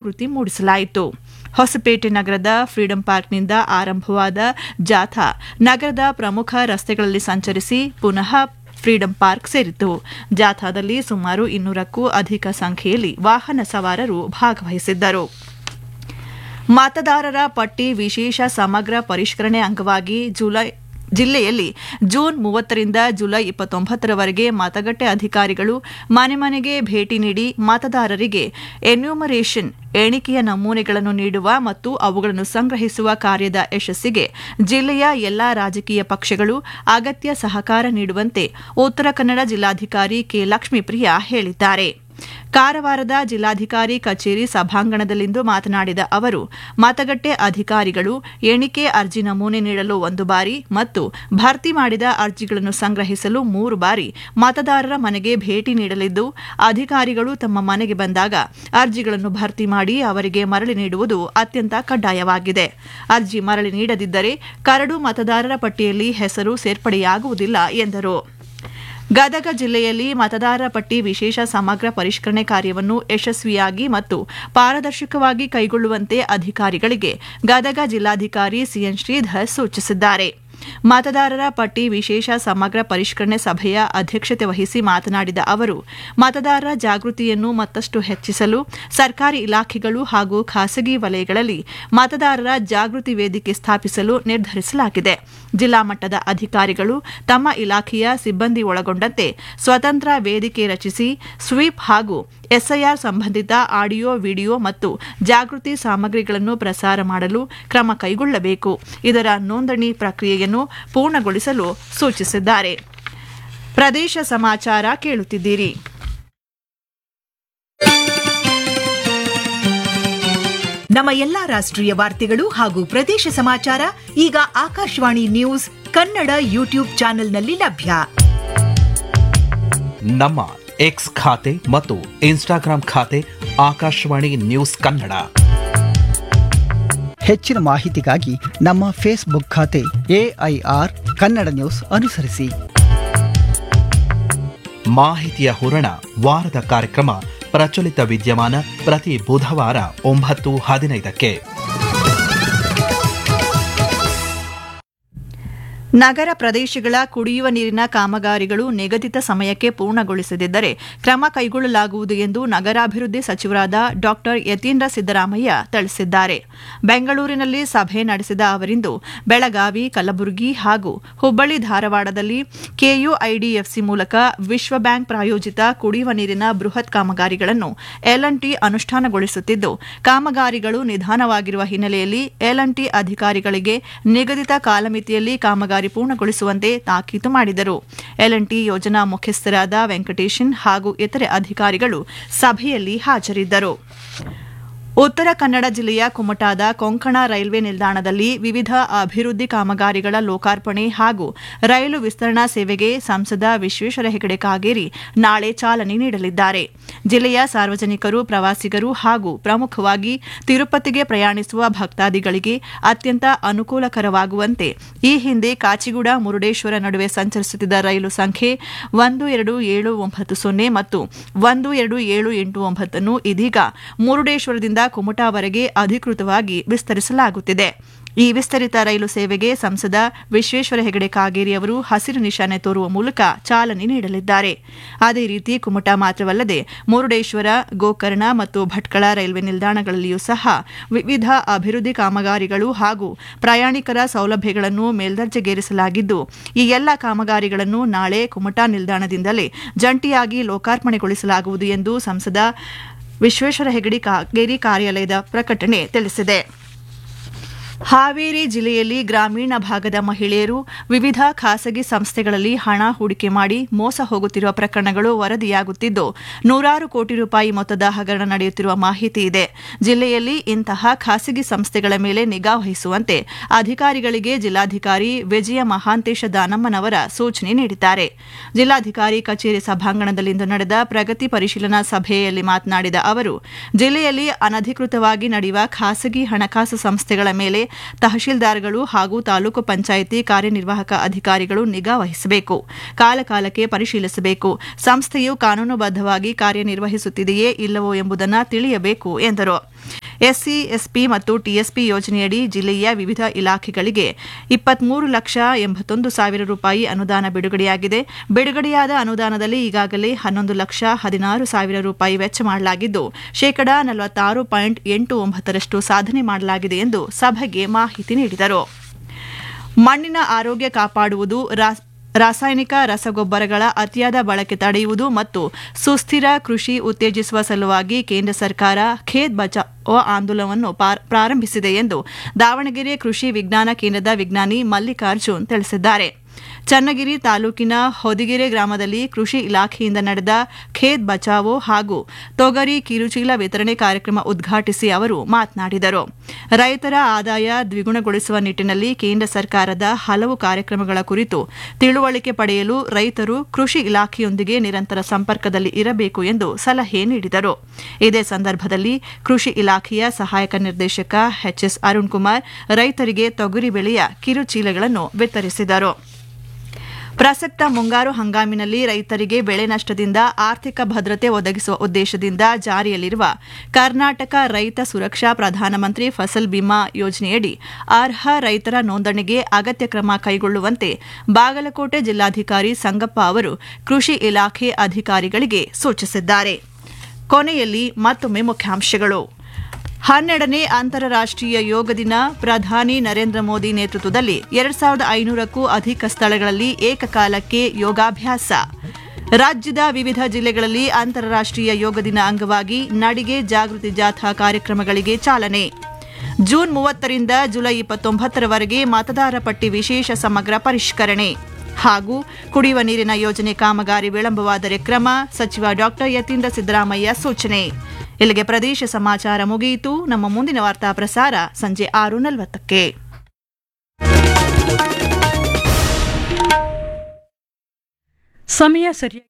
ಜಾಗೃತಿ ಮೂಡಿಸಲಾಯಿತು ಹೊಸಪೇಟೆ ನಗರದ ಫ್ರೀಡಂ ಪಾರ್ಕ್ನಿಂದ ಆರಂಭವಾದ ಜಾಥಾ ನಗರದ ಪ್ರಮುಖ ರಸ್ತೆಗಳಲ್ಲಿ ಸಂಚರಿಸಿ ಪುನಃ ಫ್ರೀಡಂ ಪಾರ್ಕ್ ಸೇರಿತು ಜಾಥಾದಲ್ಲಿ ಸುಮಾರು ಇನ್ನೂರಕ್ಕೂ ಅಧಿಕ ಸಂಖ್ಯೆಯಲ್ಲಿ ವಾಹನ ಸವಾರರು ಭಾಗವಹಿಸಿದ್ದರು ಮತದಾರರ ಪಟ್ಟಿ ವಿಶೇಷ ಸಮಗ್ರ ಪರಿಷ್ಕರಣೆ ಅಂಗವಾಗಿ ಜುಲೈ ಜಿಲ್ಲೆಯಲ್ಲಿ ಜೂನ್ ಮೂವತ್ತರಿಂದ ಜುಲೈ ಇಪ್ಪತ್ತೊಂಬತ್ತರವರೆಗೆ ಮತಗಟ್ಟೆ ಅಧಿಕಾರಿಗಳು ಮನೆ ಮನೆಗೆ ಭೇಟಿ ನೀಡಿ ಮತದಾರರಿಗೆ ಎನ್ಯೂಮರೇಷನ್ ಎಣಿಕೆಯ ನಮೂನೆಗಳನ್ನು ನೀಡುವ ಮತ್ತು ಅವುಗಳನ್ನು ಸಂಗ್ರಹಿಸುವ ಕಾರ್ಯದ ಯಶಸ್ಸಿಗೆ ಜಿಲ್ಲೆಯ ಎಲ್ಲಾ ರಾಜಕೀಯ ಪಕ್ಷಗಳು ಅಗತ್ಯ ಸಹಕಾರ ನೀಡುವಂತೆ ಉತ್ತರ ಕನ್ನಡ ಜಿಲ್ಲಾಧಿಕಾರಿ ಕೆ ಲಕ್ಷ್ಮೀಪ್ರಿಯಾ ಹೇಳಿದ್ದಾರೆ ಕಾರವಾರದ ಜಿಲ್ಲಾಧಿಕಾರಿ ಕಚೇರಿ ಸಭಾಂಗಣದಲ್ಲಿಂದು ಮಾತನಾಡಿದ ಅವರು ಮತಗಟ್ಟೆ ಅಧಿಕಾರಿಗಳು ಎಣಿಕೆ ಅರ್ಜಿ ನಮೂನೆ ನೀಡಲು ಒಂದು ಬಾರಿ ಮತ್ತು ಭರ್ತಿ ಮಾಡಿದ ಅರ್ಜಿಗಳನ್ನು ಸಂಗ್ರಹಿಸಲು ಮೂರು ಬಾರಿ ಮತದಾರರ ಮನೆಗೆ ಭೇಟಿ ನೀಡಲಿದ್ದು ಅಧಿಕಾರಿಗಳು ತಮ್ಮ ಮನೆಗೆ ಬಂದಾಗ ಅರ್ಜಿಗಳನ್ನು ಭರ್ತಿ ಮಾಡಿ ಅವರಿಗೆ ಮರಳಿ ನೀಡುವುದು ಅತ್ಯಂತ ಕಡ್ಡಾಯವಾಗಿದೆ ಅರ್ಜಿ ಮರಳಿ ನೀಡದಿದ್ದರೆ ಕರಡು ಮತದಾರರ ಪಟ್ಟಿಯಲ್ಲಿ ಹೆಸರು ಸೇರ್ಪಡೆಯಾಗುವುದಿಲ್ಲ ಎಂದರು ಗದಗ ಜಿಲ್ಲೆಯಲ್ಲಿ ಮತದಾರರ ಪಟ್ಟಿ ವಿಶೇಷ ಸಮಗ್ರ ಪರಿಷ್ಕರಣೆ ಕಾರ್ಯವನ್ನು ಯಶಸ್ವಿಯಾಗಿ ಮತ್ತು ಪಾರದರ್ಶಕವಾಗಿ ಕೈಗೊಳ್ಳುವಂತೆ ಅಧಿಕಾರಿಗಳಿಗೆ ಗದಗ ಜಿಲ್ಲಾಧಿಕಾರಿ ಸಿಎನ್ ಶ್ರೀಧರ್ ಸೂಚಿಸಿದ್ದಾರೆ ಮತದಾರರ ಪಟ್ಟಿ ವಿಶೇಷ ಸಮಗ್ರ ಪರಿಷ್ಕರಣೆ ಸಭೆಯ ಅಧ್ಯಕ್ಷತೆ ವಹಿಸಿ ಮಾತನಾಡಿದ ಅವರು ಮತದಾರರ ಜಾಗೃತಿಯನ್ನು ಮತ್ತಷ್ಟು ಹೆಚ್ಚಿಸಲು ಸರ್ಕಾರಿ ಇಲಾಖೆಗಳು ಹಾಗೂ ಖಾಸಗಿ ವಲಯಗಳಲ್ಲಿ ಮತದಾರರ ಜಾಗೃತಿ ವೇದಿಕೆ ಸ್ಥಾಪಿಸಲು ನಿರ್ಧರಿಸಲಾಗಿದೆ ಜಿಲ್ಲಾ ಮಟ್ಟದ ಅಧಿಕಾರಿಗಳು ತಮ್ಮ ಇಲಾಖೆಯ ಸಿಬ್ಬಂದಿ ಒಳಗೊಂಡಂತೆ ಸ್ವತಂತ್ರ ವೇದಿಕೆ ರಚಿಸಿ ಸ್ವೀಪ್ ಹಾಗೂ ಎಸ್ಐಆರ್ ಸಂಬಂಧಿತ ಆಡಿಯೋ ವಿಡಿಯೋ ಮತ್ತು ಜಾಗೃತಿ ಸಾಮಗ್ರಿಗಳನ್ನು ಪ್ರಸಾರ ಮಾಡಲು ಕ್ರಮ ಕೈಗೊಳ್ಳಬೇಕು ಇದರ ನೋಂದಣಿ ಪ್ರಕ್ರಿಯೆಯನ್ನು ಪೂರ್ಣಗೊಳಿಸಲು ಸೂಚಿಸಿದ್ದಾರೆ ಪ್ರದೇಶ ಸಮಾಚಾರ ಕೇಳುತ್ತಿದ್ದೀರಿ ನಮ್ಮ ಎಲ್ಲಾ ರಾಷ್ಟ್ರೀಯ ವಾರ್ತೆಗಳು ಹಾಗೂ ಪ್ರದೇಶ ಸಮಾಚಾರ ಈಗ ಆಕಾಶವಾಣಿ ನ್ಯೂಸ್ ಕನ್ನಡ ಯೂಟ್ಯೂಬ್ ಚಾನೆಲ್ನಲ್ಲಿ ಲಭ್ಯ ನಮ್ಮ ಎಕ್ಸ್ ಖಾತೆ ಮತ್ತು ಇನ್ಸ್ಟಾಗ್ರಾಂ ಖಾತೆ ಆಕಾಶವಾಣಿ ನ್ಯೂಸ್ ಕನ್ನಡ ಹೆಚ್ಚಿನ ಮಾಹಿತಿಗಾಗಿ ನಮ್ಮ ಫೇಸ್ಬುಕ್ ಖಾತೆ ಎಐಆರ್ ಕನ್ನಡ ನ್ಯೂಸ್ ಅನುಸರಿಸಿ ಮಾಹಿತಿಯ ಹೂರಣ ವಾರದ ಕಾರ್ಯಕ್ರಮ ಪ್ರಚಲಿತ ವಿದ್ಯಮಾನ ಪ್ರತಿ ಬುಧವಾರ ಒಂಬತ್ತು ಹದಿನೈದಕ್ಕೆ ನಗರ ಪ್ರದೇಶಗಳ ಕುಡಿಯುವ ನೀರಿನ ಕಾಮಗಾರಿಗಳು ನಿಗದಿತ ಸಮಯಕ್ಕೆ ಪೂರ್ಣಗೊಳಿಸದಿದ್ದರೆ ಕ್ರಮ ಕೈಗೊಳ್ಳಲಾಗುವುದು ಎಂದು ನಗರಾಭಿವೃದ್ಧಿ ಸಚಿವರಾದ ಡಾ ಯತೀಂದ್ರ ಸಿದ್ದರಾಮಯ್ಯ ತಿಳಿಸಿದ್ದಾರೆ ಬೆಂಗಳೂರಿನಲ್ಲಿ ಸಭೆ ನಡೆಸಿದ ಅವರಿಂದು ಬೆಳಗಾವಿ ಕಲಬುರಗಿ ಹಾಗೂ ಹುಬ್ಬಳ್ಳಿ ಧಾರವಾಡದಲ್ಲಿ ಕೆಯುಐಡಿಎಫ್ಸಿ ಮೂಲಕ ವಿಶ್ವ ಬ್ಯಾಂಕ್ ಪ್ರಾಯೋಜಿತ ಕುಡಿಯುವ ನೀರಿನ ಬೃಹತ್ ಕಾಮಗಾರಿಗಳನ್ನು ಎಲ್ಎನ್ಟಿ ಅನುಷ್ಠಾನಗೊಳಿಸುತ್ತಿದ್ದು ಕಾಮಗಾರಿಗಳು ನಿಧಾನವಾಗಿರುವ ಹಿನ್ನೆಲೆಯಲ್ಲಿ ಎಲ್ಎನ್ಟಿ ಅಧಿಕಾರಿಗಳಿಗೆ ನಿಗದಿತ ಕಾಲಮಿತಿಯಲ್ಲಿ ಕಾಮಗಾರಿ ಪೂರ್ಣಗೊಳಿಸುವಂತೆ ತಾಕೀತು ಮಾಡಿದರು ಎಲ್ಎನ್ಟಿ ಯೋಜನಾ ಮುಖ್ಯಸ್ಥರಾದ ವೆಂಕಟೇಶನ್ ಹಾಗೂ ಇತರೆ ಅಧಿಕಾರಿಗಳು ಸಭೆಯಲ್ಲಿ ಹಾಜರಿದ್ದರು ಉತ್ತರ ಕನ್ನಡ ಜಿಲ್ಲೆಯ ಕುಮಟಾದ ಕೊಂಕಣ ರೈಲ್ವೆ ನಿಲ್ದಾಣದಲ್ಲಿ ವಿವಿಧ ಅಭಿವೃದ್ಧಿ ಕಾಮಗಾರಿಗಳ ಲೋಕಾರ್ಪಣೆ ಹಾಗೂ ರೈಲು ವಿಸ್ತರಣಾ ಸೇವೆಗೆ ಸಂಸದ ವಿಶ್ವೇಶ್ವರ ಹೆಗಡೆ ಕಾಗೇರಿ ನಾಳೆ ಚಾಲನೆ ನೀಡಲಿದ್ದಾರೆ ಜಿಲ್ಲೆಯ ಸಾರ್ವಜನಿಕರು ಪ್ರವಾಸಿಗರು ಹಾಗೂ ಪ್ರಮುಖವಾಗಿ ತಿರುಪತಿಗೆ ಪ್ರಯಾಣಿಸುವ ಭಕ್ತಾದಿಗಳಿಗೆ ಅತ್ಯಂತ ಅನುಕೂಲಕರವಾಗುವಂತೆ ಈ ಹಿಂದೆ ಕಾಚಿಗೂಡ ಮುರುಡೇಶ್ವರ ನಡುವೆ ಸಂಚರಿಸುತ್ತಿದ್ದ ರೈಲು ಸಂಖ್ಯೆ ಒಂದು ಎರಡು ಏಳು ಒಂಬತ್ತು ಸೊನ್ನೆ ಮತ್ತು ಒಂದು ಎರಡು ಏಳು ಎಂಟು ಒಂಬತ್ತನ್ನು ಇದೀಗ ಮುರುಡೇಶ್ವರದಿಂದ ಕುಮಟಾವರೆಗೆ ಅಧಿಕೃತವಾಗಿ ವಿಸ್ತರಿಸಲಾಗುತ್ತಿದೆ ಈ ವಿಸ್ತರಿತ ರೈಲು ಸೇವೆಗೆ ಸಂಸದ ವಿಶ್ವೇಶ್ವರ ಹೆಗಡೆ ಕಾಗೇರಿ ಅವರು ಹಸಿರು ನಿಶಾನೆ ತೋರುವ ಮೂಲಕ ಚಾಲನೆ ನೀಡಲಿದ್ದಾರೆ ಅದೇ ರೀತಿ ಕುಮಟಾ ಮಾತ್ರವಲ್ಲದೆ ಮುರುಡೇಶ್ವರ ಗೋಕರ್ಣ ಮತ್ತು ಭಟ್ಕಳ ರೈಲ್ವೆ ನಿಲ್ದಾಣಗಳಲ್ಲಿಯೂ ಸಹ ವಿವಿಧ ಅಭಿವೃದ್ಧಿ ಕಾಮಗಾರಿಗಳು ಹಾಗೂ ಪ್ರಯಾಣಿಕರ ಸೌಲಭ್ಯಗಳನ್ನು ಮೇಲ್ದರ್ಜೆಗೇರಿಸಲಾಗಿದ್ದು ಈ ಎಲ್ಲ ಕಾಮಗಾರಿಗಳನ್ನು ನಾಳೆ ಕುಮಟಾ ನಿಲ್ದಾಣದಿಂದಲೇ ಜಂಟಿಯಾಗಿ ಲೋಕಾರ್ಪಣೆಗೊಳಿಸಲಾಗುವುದು ಎಂದು ಸಂಸದ ವಿಶ್ವೇಶ್ವರ ಹೆಗಡೆ ಕಾಗೇರಿ ಕಾರ್ಯಾಲಯದ ಪ್ರಕಟಣೆ ತಿಳಿಸಿದೆ ಹಾವೇರಿ ಜಿಲ್ಲೆಯಲ್ಲಿ ಗ್ರಾಮೀಣ ಭಾಗದ ಮಹಿಳೆಯರು ವಿವಿಧ ಖಾಸಗಿ ಸಂಸ್ಥೆಗಳಲ್ಲಿ ಹಣ ಹೂಡಿಕೆ ಮಾಡಿ ಮೋಸ ಹೋಗುತ್ತಿರುವ ಪ್ರಕರಣಗಳು ವರದಿಯಾಗುತ್ತಿದ್ದು ನೂರಾರು ಕೋಟಿ ರೂಪಾಯಿ ಮೊತ್ತದ ಹಗರಣ ನಡೆಯುತ್ತಿರುವ ಮಾಹಿತಿ ಇದೆ ಜಿಲ್ಲೆಯಲ್ಲಿ ಇಂತಹ ಖಾಸಗಿ ಸಂಸ್ಥೆಗಳ ಮೇಲೆ ನಿಗಾ ವಹಿಸುವಂತೆ ಅಧಿಕಾರಿಗಳಿಗೆ ಜಿಲ್ಲಾಧಿಕಾರಿ ವಿಜಯ ಮಹಾಂತೇಶ ದಾನಮ್ಮನವರ ಸೂಚನೆ ನೀಡಿದ್ದಾರೆ ಜಿಲ್ಲಾಧಿಕಾರಿ ಕಚೇರಿ ಸಭಾಂಗಣದಲ್ಲಿಂದು ನಡೆದ ಪ್ರಗತಿ ಪರಿಶೀಲನಾ ಸಭೆಯಲ್ಲಿ ಮಾತನಾಡಿದ ಅವರು ಜಿಲ್ಲೆಯಲ್ಲಿ ಅನಧಿಕೃತವಾಗಿ ನಡೆಯುವ ಖಾಸಗಿ ಹಣಕಾಸು ಸಂಸ್ಥೆಗಳ ಮೇಲೆ ತಹಶೀಲ್ದಾರ್ಗಳು ಹಾಗೂ ತಾಲೂಕು ಪಂಚಾಯಿತಿ ಕಾರ್ಯನಿರ್ವಾಹಕ ಅಧಿಕಾರಿಗಳು ನಿಗಾ ವಹಿಸಬೇಕು ಕಾಲಕಾಲಕ್ಕೆ ಪರಿಶೀಲಿಸಬೇಕು ಸಂಸ್ಥೆಯು ಕಾನೂನುಬದ್ಧವಾಗಿ ಕಾರ್ಯನಿರ್ವಹಿಸುತ್ತಿದೆಯೇ ಇಲ್ಲವೋ ಎಂಬುದನ್ನು ತಿಳಿಯಬೇಕು ಎಂದರು ಎಸ್ಸಿ ಎಸ್ಪಿ ಮತ್ತು ಟಿಎಸ್ಪಿ ಯೋಜನೆಯಡಿ ಜಿಲ್ಲೆಯ ವಿವಿಧ ಇಲಾಖೆಗಳಿಗೆ ಇಪ್ಪತ್ಮೂರು ಲಕ್ಷ ಎಂಬತ್ತೊಂದು ಸಾವಿರ ರೂಪಾಯಿ ಅನುದಾನ ಬಿಡುಗಡೆಯಾಗಿದೆ ಬಿಡುಗಡೆಯಾದ ಅನುದಾನದಲ್ಲಿ ಈಗಾಗಲೇ ಹನ್ನೊಂದು ಲಕ್ಷ ಹದಿನಾರು ಸಾವಿರ ರೂಪಾಯಿ ವೆಚ್ಚ ಮಾಡಲಾಗಿದ್ದು ಶೇಕಡಾ ನಲವತ್ತಾರು ಪಾಯಿಂಟ್ ಎಂಟು ಒಂಬತ್ತರಷ್ಟು ಸಾಧನೆ ಮಾಡಲಾಗಿದೆ ಎಂದು ಸಭೆಗೆ ಮಾಹಿತಿ ನೀಡಿದರು ಮಣ್ಣಿನ ಆರೋಗ್ಯ ಕಾಪಾಡುವುದು ರಾ- ರಾಸಾಯನಿಕ ರಸಗೊಬ್ಬರಗಳ ಅತಿಯಾದ ಬಳಕೆ ತಡೆಯುವುದು ಮತ್ತು ಸುಸ್ಥಿರ ಕೃಷಿ ಉತ್ತೇಜಿಸುವ ಸಲುವಾಗಿ ಕೇಂದ್ರ ಸರ್ಕಾರ ಖೇತ್ ಬಚಾವೋ ಆಂದೋಲನವನ್ನು ಪಾರ್- ಪ್ರಾರಂಭಿಸಿದೆ ಎಂದು ದಾವಣಗೆರೆ ಕೃಷಿ ವಿಜ್ಞಾನ ಕೇಂದ್ರದ ವಿಜ್ಞಾನಿ ಮಲ್ಲಿಕಾರ್ಜುನ್ ತಿಳಿಸಿದ್ದಾರೆ ಚನ್ನಗಿರಿ ತಾಲೂಕಿನ ಹೊದಿಗೆರೆ ಗ್ರಾಮದಲ್ಲಿ ಕೃಷಿ ಇಲಾಖೆಯಿಂದ ನಡೆದ ಖೇತ್ ಬಚಾವೋ ಹಾಗೂ ತೊಗರಿ ಕಿರುಚೀಲ ವಿತರಣೆ ಕಾರ್ಯಕ್ರಮ ಉದ್ಘಾಟಿಸಿ ಅವರು ಮಾತನಾಡಿದರು ರೈತರ ಆದಾಯ ದ್ವಿಗುಣಗೊಳಿಸುವ ನಿಟ್ಟಿನಲ್ಲಿ ಕೇಂದ್ರ ಸರ್ಕಾರದ ಹಲವು ಕಾರ್ಯಕ್ರಮಗಳ ಕುರಿತು ತಿಳುವಳಿಕೆ ಪಡೆಯಲು ರೈತರು ಕೃಷಿ ಇಲಾಖೆಯೊಂದಿಗೆ ನಿರಂತರ ಸಂಪರ್ಕದಲ್ಲಿ ಇರಬೇಕು ಎಂದು ಸಲಹೆ ನೀಡಿದರು ಇದೇ ಸಂದರ್ಭದಲ್ಲಿ ಕೃಷಿ ಇಲಾಖೆಯ ಸಹಾಯಕ ನಿರ್ದೇಶಕ ಎಚ್ಎಸ್ ಅರುಣ್ ಕುಮಾರ್ ರೈತರಿಗೆ ತೊಗರಿ ಬೆಳೆಯ ಕಿರುಚೀಲಗಳನ್ನು ವಿತರಿಸಿದರು ಪ್ರಸಕ್ತ ಮುಂಗಾರು ಹಂಗಾಮಿನಲ್ಲಿ ರೈತರಿಗೆ ಬೆಳೆ ನಷ್ಟದಿಂದ ಆರ್ಥಿಕ ಭದ್ರತೆ ಒದಗಿಸುವ ಉದ್ದೇಶದಿಂದ ಜಾರಿಯಲ್ಲಿರುವ ಕರ್ನಾಟಕ ರೈತ ಸುರಕ್ಷಾ ಪ್ರಧಾನಮಂತ್ರಿ ಫಸಲ್ ಬಿಮಾ ಯೋಜನೆಯಡಿ ಅರ್ಹ ರೈತರ ನೋಂದಣಿಗೆ ಅಗತ್ಯ ಕ್ರಮ ಕೈಗೊಳ್ಳುವಂತೆ ಬಾಗಲಕೋಟೆ ಜಿಲ್ಲಾಧಿಕಾರಿ ಸಂಗಪ್ಪ ಅವರು ಕೃಷಿ ಇಲಾಖೆ ಅಧಿಕಾರಿಗಳಿಗೆ ಸೂಚಿಸಿದ್ದಾರೆ ಕೊನೆಯಲ್ಲಿ ಮತ್ತೊಮ್ಮೆ ಮುಖ್ಯಾಂಶಗಳು ಹನ್ನೆರಡನೇ ಅಂತಾರಾಷ್ಟೀಯ ಯೋಗ ದಿನ ಪ್ರಧಾನಿ ನರೇಂದ್ರ ಮೋದಿ ನೇತೃತ್ವದಲ್ಲಿ ಎರಡ್ ಸಾವಿರದ ಐನೂರಕ್ಕೂ ಅಧಿಕ ಸ್ಥಳಗಳಲ್ಲಿ ಏಕಕಾಲಕ್ಕೆ ಯೋಗಾಭ್ಯಾಸ ರಾಜ್ಯದ ವಿವಿಧ ಜಿಲ್ಲೆಗಳಲ್ಲಿ ಅಂತಾರಾಷ್ಟೀಯ ಯೋಗ ದಿನ ಅಂಗವಾಗಿ ನಡಿಗೆ ಜಾಗೃತಿ ಜಾಥಾ ಕಾರ್ಯಕ್ರಮಗಳಿಗೆ ಚಾಲನೆ ಜೂನ್ ಮೂವತ್ತರಿಂದ ಜುಲೈ ಇಪ್ಪತ್ತೊಂಬತ್ತರವರೆಗೆ ಮತದಾರ ಪಟ್ಟಿ ವಿಶೇಷ ಸಮಗ್ರ ಪರಿಷ್ಕರಣೆ ಹಾಗೂ ಕುಡಿಯುವ ನೀರಿನ ಯೋಜನೆ ಕಾಮಗಾರಿ ವಿಳಂಬವಾದರೆ ಕ್ರಮ ಸಚಿವ ಡಾಕ್ಟರ್ ಯತೀಂದ್ರ ಸಿದ್ದರಾಮಯ್ಯ ಸೂಚನೆ ಇಲ್ಲಿಗೆ ಪ್ರದೇಶ ಸಮಾಚಾರ ಮುಗಿಯಿತು ನಮ್ಮ ಮುಂದಿನ ವಾರ್ತಾ ಪ್ರಸಾರ ಸಂಜೆ ಆರು ನಲವತ್ತಕ್ಕೆ ಸಮಯ ಸರಿಯಾಗಿ